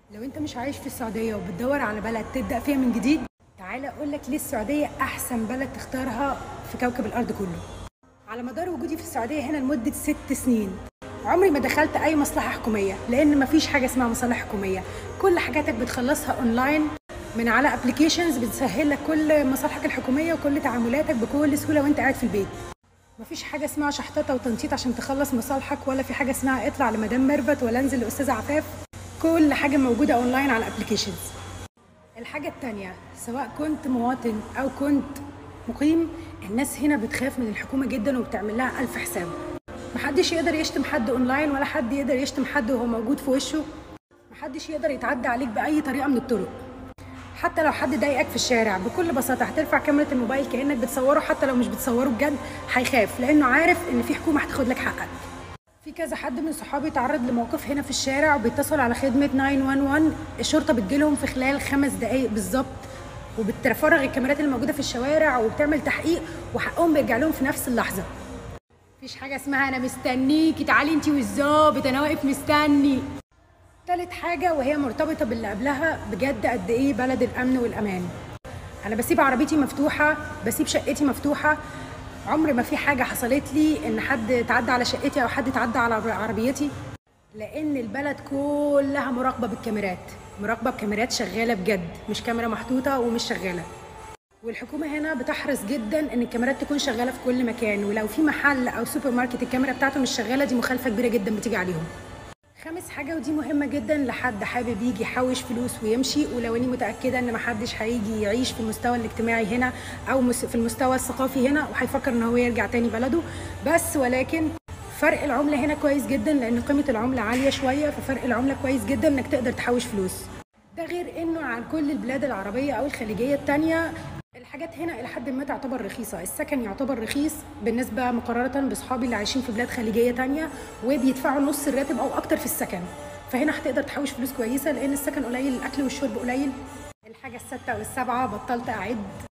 لو انت مش عايش في السعوديه وبتدور على بلد تبدا فيها من جديد تعالى اقول لك ليه السعوديه احسن بلد تختارها في كوكب الارض كله على مدار وجودي في السعوديه هنا لمده ست سنين عمري ما دخلت اي مصلحه حكوميه لان مفيش حاجه اسمها مصالح حكوميه كل حاجاتك بتخلصها اونلاين من على ابلكيشنز بتسهل لك كل مصالحك الحكوميه وكل تعاملاتك بكل سهوله وانت قاعد في البيت مفيش حاجه اسمها شحططه وتنطيط عشان تخلص مصالحك ولا في حاجه اسمها اطلع لمدام ميرفت ولا انزل لاستاذ عفاف كل حاجه موجوده اونلاين على الابلكيشنز الحاجه التانية سواء كنت مواطن او كنت مقيم الناس هنا بتخاف من الحكومه جدا وبتعمل لها الف حساب محدش يقدر يشتم حد اونلاين ولا حد يقدر يشتم حد وهو موجود في وشه محدش يقدر يتعدى عليك باي طريقه من الطرق حتى لو حد ضايقك في الشارع بكل بساطه هترفع كاميرا الموبايل كانك بتصوره حتى لو مش بتصوره بجد هيخاف لانه عارف ان في حكومه هتاخد لك حقك في كذا حد من صحابي تعرض لموقف هنا في الشارع وبيتصل على خدمه 911 الشرطه بتجيلهم في خلال خمس دقائق بالظبط وبتفرغ الكاميرات اللي موجوده في الشوارع وبتعمل تحقيق وحقهم بيرجع لهم في نفس اللحظه مفيش حاجه اسمها انا مستنيكي تعالي انتي والظابط انا واقف مستني تالت حاجة وهي مرتبطة باللي قبلها بجد قد إيه بلد الأمن والأمان أنا بسيب عربيتي مفتوحة بسيب شقتي مفتوحة عمر ما في حاجة حصلت لي إن حد تعدى على شقتي أو حد تعدى على عربيتي لأن البلد كلها مراقبة بالكاميرات مراقبة بكاميرات شغالة بجد مش كاميرا محطوطة ومش شغالة والحكومة هنا بتحرص جدا ان الكاميرات تكون شغالة في كل مكان ولو في محل او سوبر ماركت الكاميرا بتاعته مش شغالة دي مخالفة كبيرة جدا بتيجي عليهم خامس حاجة ودي مهمة جدا لحد حابب يجي يحوش فلوس ويمشي ولو اني متأكدة ان محدش هيجي يعيش في المستوى الاجتماعي هنا او في المستوى الثقافي هنا وهيفكر ان هو يرجع تاني بلده بس ولكن فرق العملة هنا كويس جدا لان قيمة العملة عالية شوية ففرق العملة كويس جدا انك تقدر تحوش فلوس ده غير انه عن كل البلاد العربية او الخليجية التانية الحاجات هنا الى حد ما تعتبر رخيصه السكن يعتبر رخيص بالنسبه مقارنه باصحابي اللي عايشين في بلاد خليجيه تانية وبيدفعوا نص الراتب او اكتر في السكن فهنا هتقدر تحوش فلوس كويسه لان السكن قليل الاكل والشرب قليل الحاجه السادسه والسابعه بطلت اعد